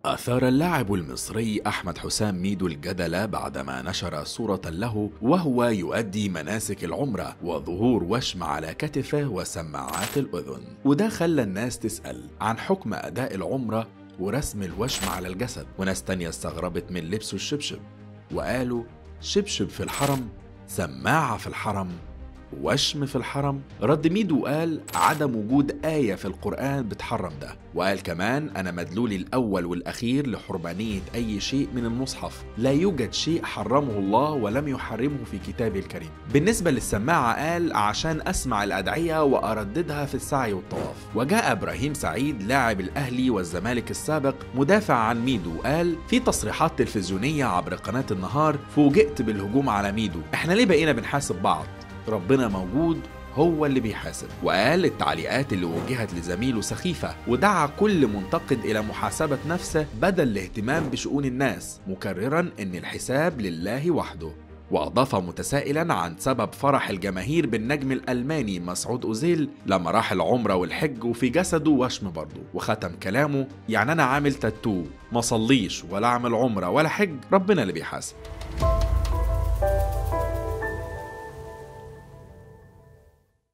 أثار اللاعب المصري أحمد حسام ميدو الجدل بعدما نشر صورة له وهو يؤدي مناسك العمرة وظهور وشم على كتفه وسماعات الأذن وده خلى الناس تسأل عن حكم أداء العمرة ورسم الوشم على الجسد وناس تانية استغربت من لبسه الشبشب وقالوا شبشب في الحرم سماعة في الحرم وشم في الحرم رد ميدو وقال عدم وجود آية في القرآن بتحرم ده وقال كمان أنا مدلولي الأول والأخير لحرمانية أي شيء من المصحف لا يوجد شيء حرمه الله ولم يحرمه في كتابه الكريم بالنسبة للسماعة قال عشان أسمع الأدعية وأرددها في السعي والطواف وجاء إبراهيم سعيد لاعب الأهلي والزمالك السابق مدافع عن ميدو قال في تصريحات تلفزيونية عبر قناة النهار فوجئت بالهجوم على ميدو احنا ليه بقينا بنحاسب بعض ربنا موجود هو اللي بيحاسب وقال التعليقات اللي وجهت لزميله سخيفة ودعا كل منتقد إلى محاسبة نفسه بدل الاهتمام بشؤون الناس مكررا أن الحساب لله وحده وأضاف متسائلا عن سبب فرح الجماهير بالنجم الألماني مسعود أوزيل لما راح العمرة والحج وفي جسده وشم برضه وختم كلامه يعني أنا عامل تاتو ما صليش ولا أعمل عمرة ولا حج ربنا اللي بيحاسب